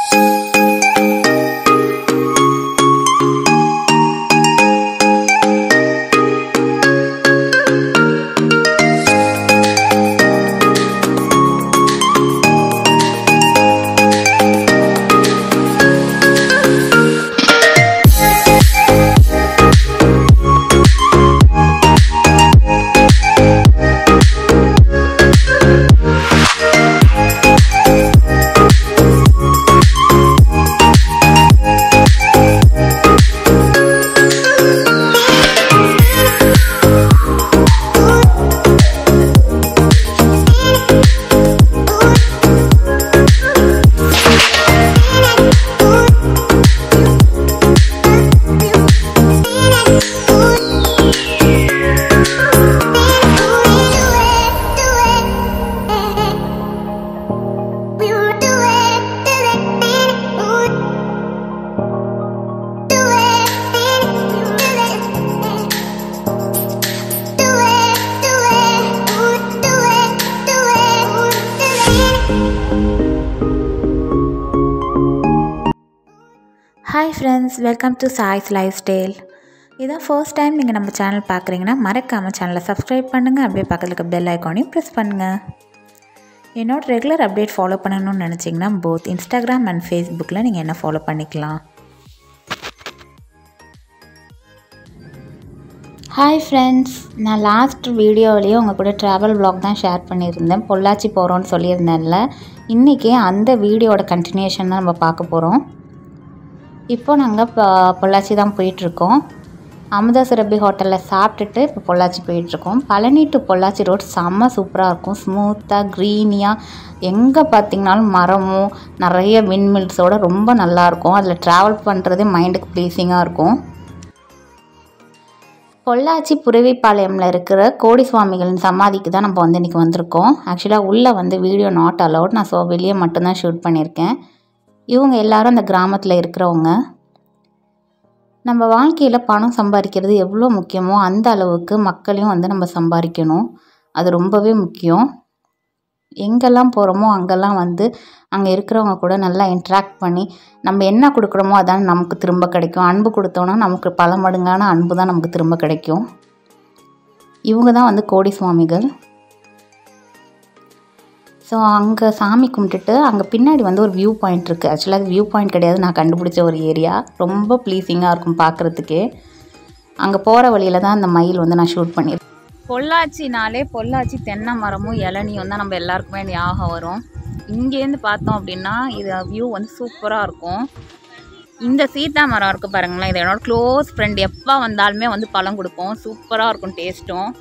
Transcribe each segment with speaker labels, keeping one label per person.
Speaker 1: hi friends welcome to choice lifestyle இதான் first time நீங்கள் நம்ம சேனல் பார்க்குறீங்கன்னா மறக்காமல் சேனலை சப்ஸ்கிரைப் பண்ணுங்கள் அப்படியே பக்கத்தில் இருக்க பெல் ஐக்கானையும் ப்ரெஸ் பண்ணுங்கள் என்னோட ரெகுலர் அப்டேட் ஃபாலோ பண்ணணும்னு நினச்சிங்கன்னா போத் இன்ஸ்டாகிராம் அண்ட் ஃபேஸ்புக்கில் நீங்கள் என்ன ஃபாலோ பண்ணிக்கலாம் ஹாய் ஃப்ரெண்ட்ஸ் நான் லாஸ்ட் வீடியோவிலேயே உங்கள் கூட ட்ராவல் vlog தான் ஷேர் பண்ணியிருந்தேன் பொள்ளாச்சி போகிறோன்னு சொல்லியிருந்தேன்ல இன்றைக்கி அந்த வீடியோட கண்டினியூஷன் தான் நம்ம பார்க்க போகிறோம் இப்போ நாங்கள் இப்போ பொள்ளாச்சி தான் போயிட்டுருக்கோம் அமுதா சுரபி ஹோட்டலில் சாப்பிட்டுட்டு இப்போ பொள்ளாச்சி போயிட்டுருக்கோம் பழனி டு பொள்ளாச்சி ரோட் செம்ம சூப்பராக இருக்கும் ஸ்மூத்தாக க்ரீனியாக எங்கே பார்த்தீங்கனாலும் மரமும் நிறைய விண்மில்ஸோட ரொம்ப நல்லாயிருக்கும் அதில் ட்ராவல் பண்ணுறதே மைண்டுக்கு ப்ளீஸிங்காக இருக்கும் பொள்ளாச்சி புரவிப்பாளையமில் இருக்கிற கோடி சுவாமிகளின் சமாதிக்கு தான் நம்ம வந்து இன்றைக்கி வந்திருக்கோம் ஆக்சுவலாக உள்ளே வந்து வீடியோ நாட் அலவுட் நான் ஸோ வெளியே மட்டும்தான் ஷூட் பண்ணியிருக்கேன் இவங்க எல்லாரும் அந்த கிராமத்தில் இருக்கிறவங்க நம்ம வாழ்க்கையில் பணம் சம்பாதிக்கிறது எவ்வளோ முக்கியமோ அந்த அளவுக்கு மக்களையும் வந்து நம்ம சம்பாதிக்கணும் அது ரொம்பவே முக்கியம் எங்கெல்லாம் போகிறோமோ அங்கெல்லாம் வந்து அங்கே இருக்கிறவங்க கூட நல்லா இன்ட்ராக்ட் பண்ணி நம்ம என்ன கொடுக்குறோமோ அதான் நமக்கு திரும்ப கிடைக்கும் அன்பு கொடுத்தோன்னா நமக்கு பல மடங்கான அன்பு தான் நமக்கு திரும்ப கிடைக்கும் இவங்க தான் வந்து கோடி சுவாமிகள் ஸோ அங்கே சாமி கும்பிட்டுட்டு அங்கே பின்னாடி வந்து ஒரு வியூ பாயிண்ட் இருக்குது ஆக்சுவலாக அது வியூ பாயிண்ட் கிடையாது நான் கண்டுபிடிச்ச ஒரு ஏரியா ரொம்ப ப்ளீஸிங்காக இருக்கும் பார்க்குறதுக்கே அங்கே போகிற வழியில் தான் அந்த மயில் வந்து நான் ஷூட் பண்ணியிருக்கேன்
Speaker 2: பொள்ளாச்சினாலே பொள்ளாச்சி தென்னை மரமும் இளநியும் தான் நம்ம எல்லாருக்குமே ஞாபகம் வரும் இங்கேருந்து பார்த்தோம் அப்படின்னா இது வியூ வந்து சூப்பராக இருக்கும் இந்த சீத்தா மரம் இருக்குது பாருங்களேன் இது என்னோட க்ளோஸ் ஃப்ரெண்ட் எப்போ வந்தாலுமே வந்து பழம் கொடுக்கும் சூப்பராக இருக்கும் டேஸ்ட்டும்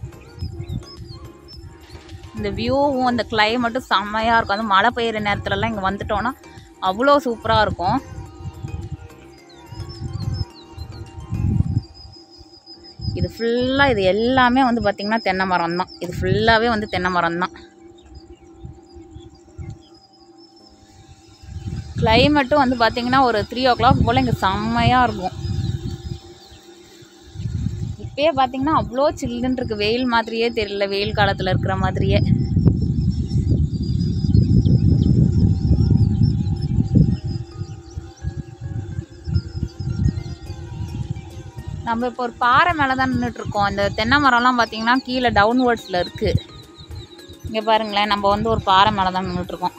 Speaker 2: இந்த வியூவும் அந்த கிளைமேட்டும் செம்மையாக இருக்கும் அது மழை பெய்யுற நேரத்துலலாம் இங்கே வந்துட்டோன்னா அவ்வளோ சூப்பராக இருக்கும் இது ஃபுல்லாக இது எல்லாமே வந்து பார்த்திங்கன்னா தென்னை மரம் தான் இது ஃபுல்லாகவே வந்து தென்னை மரம் தான் கிளைமேட்டும் வந்து பார்த்திங்கன்னா ஒரு த்ரீ ஓ கிளாக் போல் இங்கே செம்மையாக இருக்கும் இப்பயே பார்த்தீங்கன்னா அவ்வளோ சில்லுன்னு இருக்கு வெயில் மாதிரியே தெரியல வெயில் காலத்தில் இருக்கிற மாதிரியே நம்ம இப்போ ஒரு பாறை மேலே தான் நின்றுட்டு இருக்கோம் இந்த தென்னை மரம்லாம் பார்த்தீங்கன்னா கீழே டவுன்வர்ட்ஸில் இருக்குது இங்கே பாருங்களேன் நம்ம வந்து ஒரு பாறை மேலே தான் நின்றுட்டு இருக்கோம்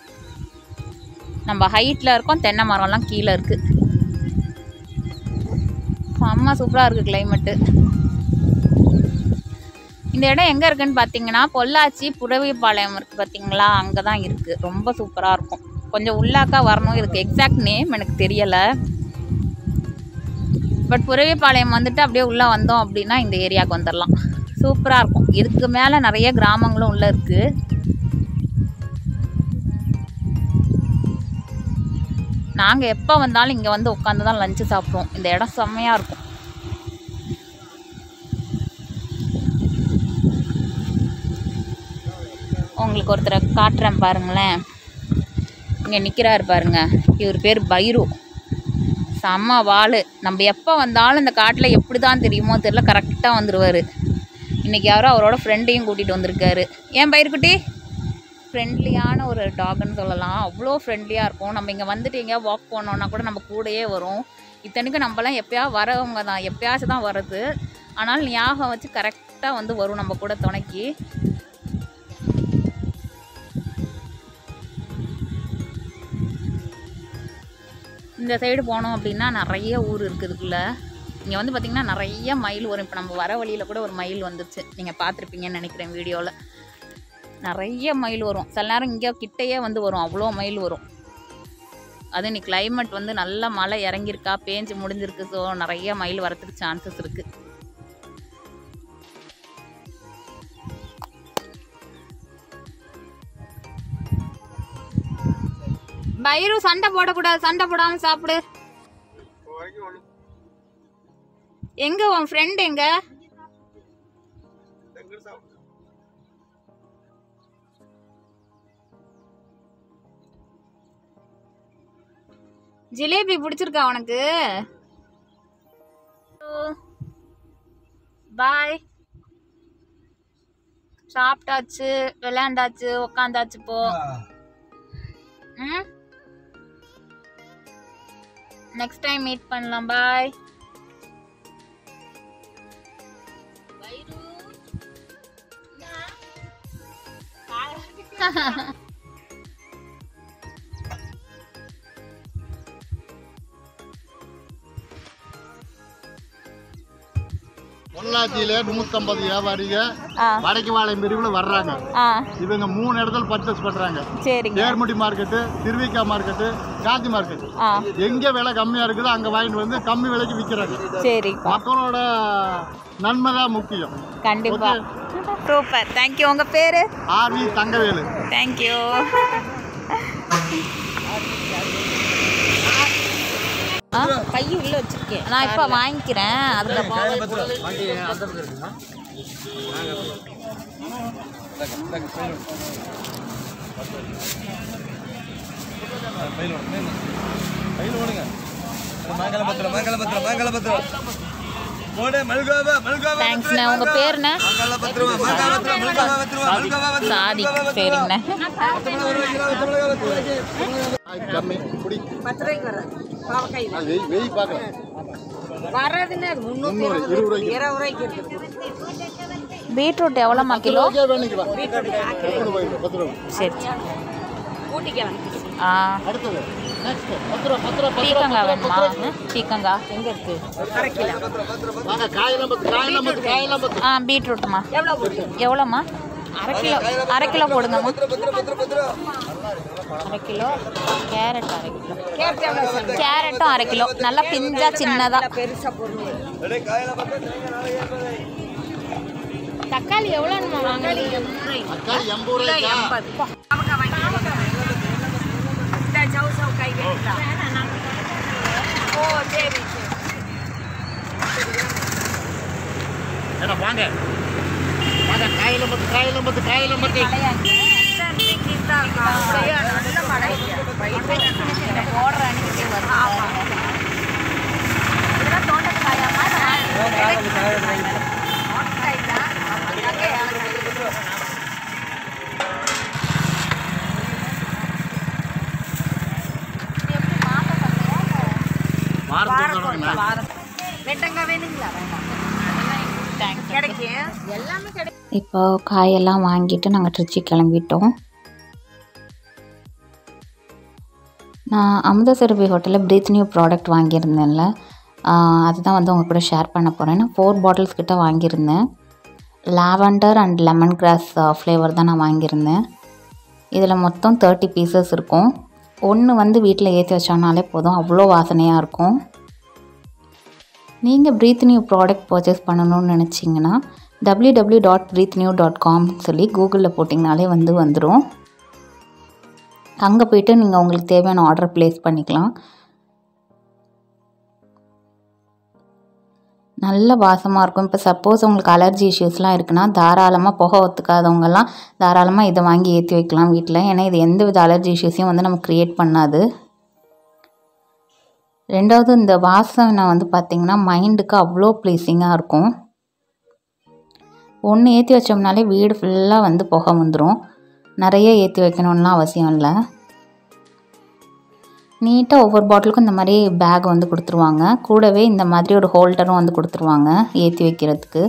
Speaker 2: நம்ம ஹைட்டில் இருக்கோம் தென்னை மரம்லாம் கீழே இருக்குது செம்ம சூப்பராக இருக்குது கிளைமேட்டு இந்த இடம் எங்கே இருக்குன்னு பார்த்தீங்கன்னா பொள்ளாச்சி புறவிப்பாளையம் இருக்குது பார்த்தீங்களா அங்கே தான் இருக்குது ரொம்ப சூப்பராக இருக்கும் கொஞ்சம் உள்ளாக்கா வரணும் இதுக்கு எக்ஸாக்ட் நேம் எனக்கு தெரியலை பட் புறவிப்பாளையம் வந்துட்டு அப்படியே உள்ளே வந்தோம் அப்படின்னா இந்த ஏரியாவுக்கு வந்துடலாம் சூப்பராக இருக்கும் இதுக்கு மேலே நிறைய கிராமங்களும் உள்ளே இருக்குது நாங்கள் எப்போ வந்தாலும் இங்கே வந்து உட்காந்து தான் லஞ்சு சாப்பிடுவோம் இந்த இடம் செம்மையாக இருக்கும் உங்களுக்கு ஒருத்தரை காட்டுறேன் பாருங்களேன் இங்கே நிற்கிறாரு பாருங்க இவர் பேர் பைரு செம்ம வாள் நம்ம எப்போ வந்தாலும் இந்த காட்டில் எப்படி தான் தெரியுமோ தெரியல கரெக்டாக வந்துடுவார் இன்றைக்கி யாரோ அவரோட ஃப்ரெண்டையும் கூட்டிகிட்டு வந்திருக்காரு ஏன் பயிருக்குட்டி ஃப்ரெண்ட்லியான ஒரு டாக்னு சொல்லலாம் அவ்வளோ ஃப்ரெண்ட்லியாக இருக்கும் நம்ம இங்கே வந்துட்டு எங்கேயா வாக் போனோன்னா கூட நம்ம கூடயே வரும் இத்தனைக்கும் நம்மலாம் எப்பயா வரவங்க தான் எப்பயாச்சும் தான் வருது ஆனால் ஞாபகம் வச்சு கரெக்டாக வந்து வரும் நம்ம கூட துணைக்கு இந்த சைடு போனோம் அப்படின்னா நிறைய ஊர் இருக்குது இதுக்குள்ளே இங்கே வந்து பார்த்திங்கன்னா நிறைய மயில் வரும் இப்போ நம்ம வர வழியில் கூட ஒரு மயில் வந்துச்சு நீங்கள் பார்த்துருப்பீங்கன்னு நினைக்கிறேன் வீடியோவில் நிறைய மயில் வரும் சில நேரம் இங்கே கிட்டேயே வந்து வரும் அவ்வளோ மயில் வரும் அது இன்னைக்கு climate வந்து நல்ல மழை இறங்கியிருக்கா பேஞ்சு முடிஞ்சிருக்கு ஸோ நிறைய மயில் வரத்துக்கு சான்சஸ் இருக்குது பயிரு சண்டை போடக்கூடாது சண்டை போடாம சாப்பிடு எங்க உன் ஃப்ரெண்ட் எங்க ஜிலேபி பிடிச்சிருக்கா உனக்கு பாய் சாப்பிட்டாச்சு விளையாண்டாச்சு உக்காந்தாச்சு போ ம் நெக்ஸ்ட் டைம் மீட் பண்ணலாம் பாய்
Speaker 3: பொள்ளாச்சியில நூத்தம்பது வியாபாரிங்க
Speaker 2: ஆ
Speaker 3: வடக்கு வாழை பிரிவில் வர்றாங்க
Speaker 2: ஆ
Speaker 3: இவங்க மூணு இடத்துல பர்ச்சேஸ் பண்றாங்க
Speaker 2: சரிங்க
Speaker 3: Thermudi market Thiruvika market Gandhi market
Speaker 2: ஆ
Speaker 3: எங்க விலை கம்மியா இருக்குதோ அங்க வாங்கிட்டு வந்து கம்மி விலைக்கு விற்கிறாங்க
Speaker 2: சரிப்பா
Speaker 3: மக்களோட நன்மை தான் முக்கியம்
Speaker 2: கண்டிப்பா சூப்பர் தேங்க்யூ உங்க பேரு
Speaker 3: ஆர்வி தங்கவேலு
Speaker 2: தேங்க்யூ கை உள்ள வச்சிருக்கேன் நான் இப்போ வாங்கிக்கிறேன் அதில்
Speaker 4: மங்களபத்திரம் மங்களபத்திரம் மங்களபத்திரம் போடு மல்கோவா மல்கோவா
Speaker 2: தேங்க்ஸ்ண்ணே உங்க பேருண்ணே
Speaker 4: மங்களபத்திரம் மங்களபத்திரம் மல்கோவா பத்திரம் மல்கோவா
Speaker 2: சாதி சரிங்கண்ணே
Speaker 3: கம்மி குடி ஆ, வெய் வெய் பார்க்கலாம் முந்நூறு இருபது ரூபாய்க்கு
Speaker 2: பீட்ரூட் எவ்வளோம்மா கிலோ
Speaker 3: ரூபாய்க்கே வேணிக்கலாம் பத்து ரூபாய்க்கு பத்து ரூபாய்
Speaker 2: சரி ஆ
Speaker 3: அடுத்தது நெக்ஸ்ட் பத்து ரூபா பத்து ரூபா பத்து ரூபா
Speaker 2: பீக்கங்காய் வேணுமா பீக்கங்காய் எங்கே இருக்கு
Speaker 3: வாங்க காயெல்லாம் பத்து காயெல்லாம் பத்து காயெல்லாம் பத்து
Speaker 2: ஆ பீட்ரூட்மா எவ்வளோம்மா அரை கிலோ அரை கிலோ போடுங்கம்மா அரை கிலோ கேரட் அரை கிலோ கேரட்டும் அரை கிலோ நல்லா பிஞ்சா சின்னதா தக்காளி எவ்வளோ வாங்குறீங்க
Speaker 3: தக்காளி எண்பது ரூபாய்க்கா ஏடா வாங்க வாங்க காயில பத்து காயில பத்து காயில பத்து
Speaker 2: போடுற அன்னைக்கு வருது இதெல்லாம் தோட்டக்காயாமா
Speaker 3: வாரத்துக்கு நாள்
Speaker 1: இப்போ காயெல்லாம் வாங்கிட்டு நாங்கள் திருச்சி கிளம்பிட்டோம் நான் அமுதசுரபி ஹோட்டலில் பிரீத் நியூ ப்ராடக்ட் வாங்கியிருந்தேன்ல ஆஹ் அதுதான் வந்து உங்க கூட ஷேர் பண்ண போகிறேன் நான் ஃபோர் பாட்டில்ஸ் கிட்ட வாங்கியிருந்தேன் lavender and lemon grass flavour தான் நான் வாங்கியிருந்தேன் இதில் மொத்தம் தேர்ட்டி பீசஸ் இருக்கும் ஒன்று வந்து வீட்டில் ஏற்றி வச்சோம்னாலே போதும் அவ்வளோ வாசனையாக இருக்கும் நீங்கள் ப்ரீத் நியூ ப்ராடக்ட் பர்ச்சேஸ் பண்ணணும்னு நினச்சிங்கன்னா W W dot breathe new dot com சொல்லி கூகுளில் போட்டிங்கனாலே வந்து வந்துடும் அங்கே போயிட்டு நீங்கள் உங்களுக்கு தேவையான ஆர்டர் ப்ளேஸ் பண்ணிக்கலாம் நல்ல வாசமாக இருக்கும் இப்போ சப்போஸ் உங்களுக்கு அலர்ஜி இஷ்யூஸ்லாம் இருக்குன்னா தாராளமாக புகை ஒத்துக்காதவங்கெல்லாம் தாராளமாக இதை வாங்கி ஏற்றி வைக்கலாம் வீட்டில் ஏன்னா இது எந்த வித அலர்ஜி இஷ்யூஸையும் வந்து நம்ம க்ரியேட் பண்ணாது ரெண்டாவது இந்த வாசனை வந்து பார்த்திங்கன்னா மைண்டுக்கு அவ்வளோ ப்ளீஸிங்காக இருக்கும் ஒன்று ஏற்றி வச்சோம்னாலே வீடு ஃபுல்லாக வந்து புகை வந்துடும் நிறைய ஏற்றி வைக்கணும்லாம் அவசியம் இல்லை நீட்டாக ஒவ்வொரு பாட்டிலுக்கும் இந்த மாதிரி பேக் வந்து கொடுத்துருவாங்க கூடவே இந்த மாதிரி ஒரு ஹோல்டரும் வந்து கொடுத்துருவாங்க ஏற்றி வைக்கிறதுக்கு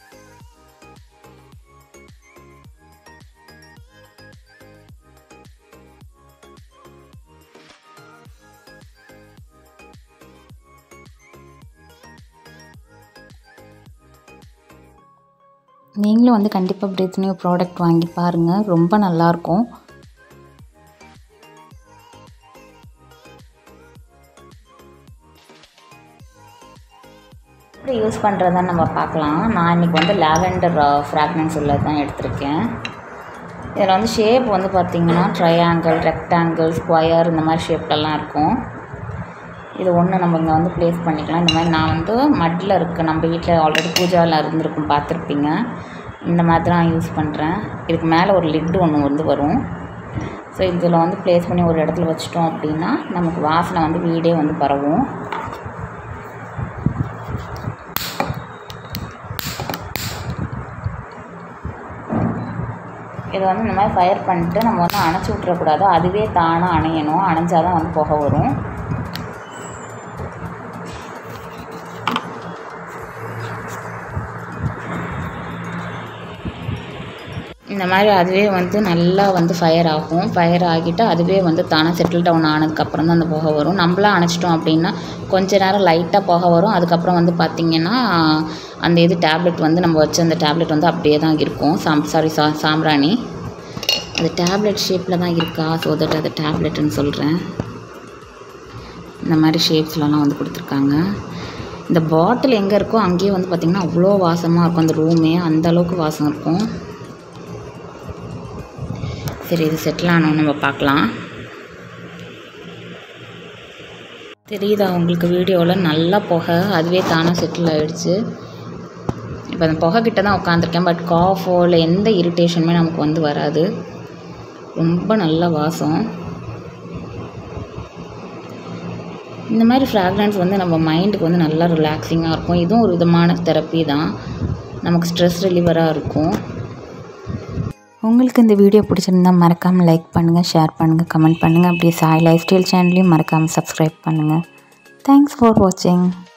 Speaker 1: நீங்களும் வந்து கண்டிப்பாக பிரீத் நியூ ப்ராடக்ட் வாங்கி பாருங்கள் ரொம்ப நல்லாயிருக்கும்
Speaker 2: எப்படி யூஸ் பண்ணுறதுன்னு நம்ம பார்க்கலாம் நான் இன்றைக்கி வந்து லாவெண்டர் ஃப்ராக்னன்ஸ் உள்ளது தான் எடுத்திருக்கேன் இதில் வந்து ஷேப் வந்து பார்த்திங்கன்னா ட்ரையாங்கிள் ரெக்டாங்கிள் ஸ்கொயர் இந்த மாதிரி ஷேப்லலாம் இருக்கும் இது ஒன்று நம்ம இங்கே வந்து ப்ளேஸ் பண்ணிக்கலாம் இந்த மாதிரி நான் வந்து மட்டில் இருக்குது நம்ம வீட்டில் ஆல்ரெடி பூஜாவில் இருந்திருக்கும் பார்த்துருப்பீங்க இந்த மாதிரி தான் யூஸ் பண்ணுறேன் இதுக்கு மேலே ஒரு லிட்டு ஒன்று வந்து வரும் ஸோ இதில் வந்து ப்ளேஸ் பண்ணி ஒரு இடத்துல வச்சிட்டோம் அப்படின்னா நமக்கு வாசனை வந்து வீடே வந்து பரவும் இதை வந்து இந்த மாதிரி ஃபயர் பண்ணிட்டு நம்ம வந்து அணைச்சி விட்றக்கூடாது அதுவே தானாக அணையணும் அணைஞ்சால் தான் வந்து புகை வரும் இந்த மாதிரி அதுவே வந்து நல்லா வந்து ஃபயர் ஆகும் ஃபயர் ஆகிட்டு அதுவே வந்து தானாக செட்டில் டவுன் ஆனதுக்கப்புறம் தான் அந்த புகை வரும் நம்மளாம் அணைச்சிட்டோம் அப்படின்னா கொஞ்ச நேரம் லைட்டாக புகை வரும் அதுக்கப்புறம் வந்து பார்த்திங்கன்னா அந்த இது டேப்லெட் வந்து நம்ம வச்ச அந்த டேப்லெட் வந்து அப்படியே தான் இருக்கும் சாம் சாரி சா சாம்பிராணி அது டேப்லெட் ஷேப்பில் தான் இருக்கா ஸோ தட் அது டேப்லெட்டுன்னு சொல்கிறேன் இந்த மாதிரி ஷேப்ஸ்லலாம் வந்து கொடுத்துருக்காங்க இந்த பாட்டில் எங்கே இருக்கோ அங்கேயே வந்து பார்த்திங்கன்னா அவ்வளோ வாசமாக இருக்கும் அந்த ரூமே அந்த அளவுக்கு வாசம் இருக்கும் சரி இது செட்டில் ஆனோன்னு நம்ம பார்க்கலாம் தெரியுதா உங்களுக்கு வீடியோவில் நல்லா புகை அதுவே தானாக செட்டில் ஆகிடுச்சு இப்போ அந்த புகை கிட்ட தான் உட்காந்துருக்கேன் பட் காஃபோ இல்லை எந்த இரிட்டேஷனுமே நமக்கு வந்து வராது ரொம்ப நல்ல வாசம் இந்த மாதிரி ஃப்ராக்ரன்ஸ் வந்து நம்ம மைண்டுக்கு வந்து நல்லா ரிலாக்ஸிங்காக இருக்கும் இதுவும் ஒரு விதமான தெரப்பி தான் நமக்கு ஸ்ட்ரெஸ் ரிலீவராக இருக்கும்
Speaker 1: உங்களுக்கு இந்த வீடியோ பிடிச்சிருந்தா மறக்காமல் லைக் பண்ணுங்கள் ஷேர் பண்ணுங்கள் கமெண்ட் பண்ணுங்கள் அப்படியே சாய் லைஃப் ஸ்டைல் சேனலையும் மறக்காமல் சப்ஸ்கிரைப் பண்ணுங்கள் தேங்க்ஸ் ஃபார் வாட்சிங்